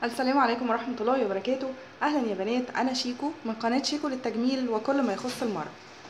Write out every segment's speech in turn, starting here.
السلام عليكم ورحمة الله وبركاته أهلا يا بنات أنا شيكو من قناة شيكو للتجميل وكل ما يخص المرأة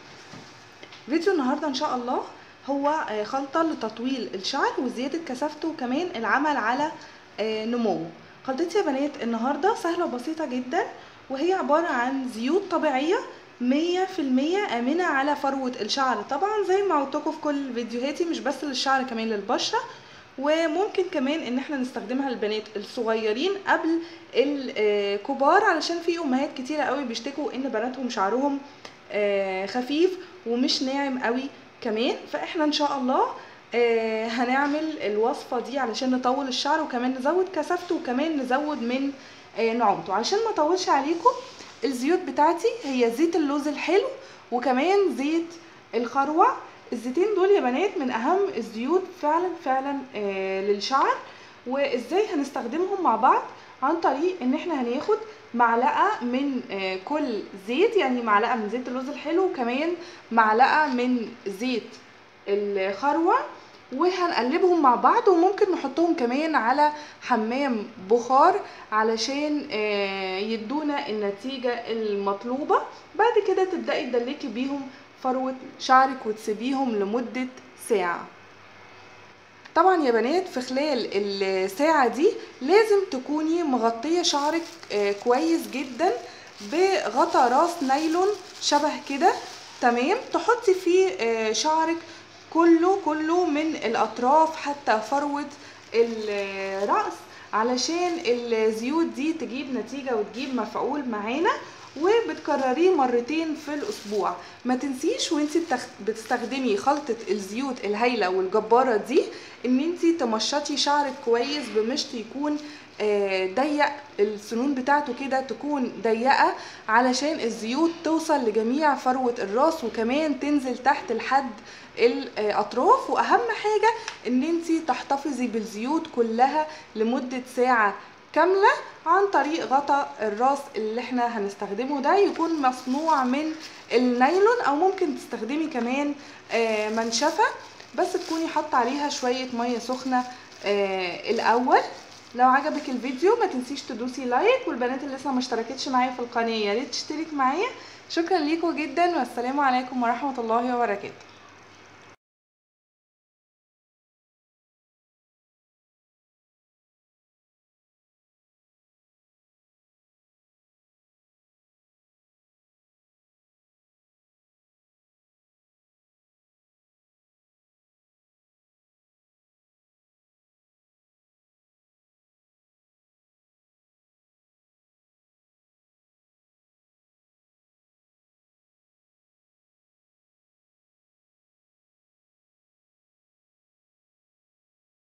فيديو النهاردة إن شاء الله هو آه، خلطة لتطويل الشعر وزيادة كثافته وكمان العمل على آه، نموه خلطتي يا بنات النهاردة سهلة وبسيطة جدا وهي عبارة عن زيوت طبيعية مية في المية آمنة على فروة الشعر طبعا زي ما قلتلكوا في كل فيديوهاتي مش بس للشعر كمان للبشرة وممكن كمان ان احنا نستخدمها للبنات الصغيرين قبل الكبار علشان في امهات كتيرة قوي بيشتكوا ان بناتهم شعرهم آه، خفيف ومش ناعم قوي كمان فاحنا ان شاء الله آه، هنعمل الوصفة دي علشان نطول الشعر وكمان نزود كثافته وكمان نزود من آه، نعومته علشان ما اطولش عليكم الزيوت بتاعتي هي زيت اللوز الحلو وكمان زيت الخروع الزيتين دول يا بنات من اهم الزيوت فعلا فعلا آه للشعر وازاي هنستخدمهم مع بعض عن طريق ان احنا هناخد معلقه من آه كل زيت يعني معلقه من زيت اللوز الحلو وكمان معلقه من زيت الخروع وهنقلبهم مع بعض وممكن نحطهم كمان على حمام بخار علشان آه، يدونا النتيجة المطلوبة بعد كده تبدأي تدلكي بيهم فروة شعرك وتسيبيهم لمدة ساعة طبعا يا بنات في خلال الساعة دي لازم تكوني مغطية شعرك آه، كويس جدا بغطا راس نايلون شبه كده تمام تحطي فيه آه، شعرك كله كله من الاطراف حتى فروة الرأس علشان الزيوت دي تجيب نتيجة وتجيب مفعول معانا وبتكرريه مرتين في الاسبوع ما تنسيش وانت بتستخدمي خلطة الزيوت الهايلة والجبارة دي ان انت تمشطي شعرك كويس بمشط يكون آه، ضيق السنون بتاعته كده تكون ضيقة علشان الزيوت توصل لجميع فروة الراس وكمان تنزل تحت لحد الاطراف واهم حاجة ان انت تحتفظي بالزيوت كلها لمدة ساعة كاملة عن طريق غطا الراس اللي احنا هنستخدمه ده يكون مصنوع من النايلون او ممكن تستخدمي كمان آه، منشفة بس تكوني حاطة عليها شوية مية سخنة آه، الاول لو عجبك الفيديو ما تنسيش تدوسي لايك والبنات اللي لسه ما اشتركتش معايا في القناة يا ريت تشترك معايا شكرا ليكم جدا والسلام عليكم ورحمة الله وبركاته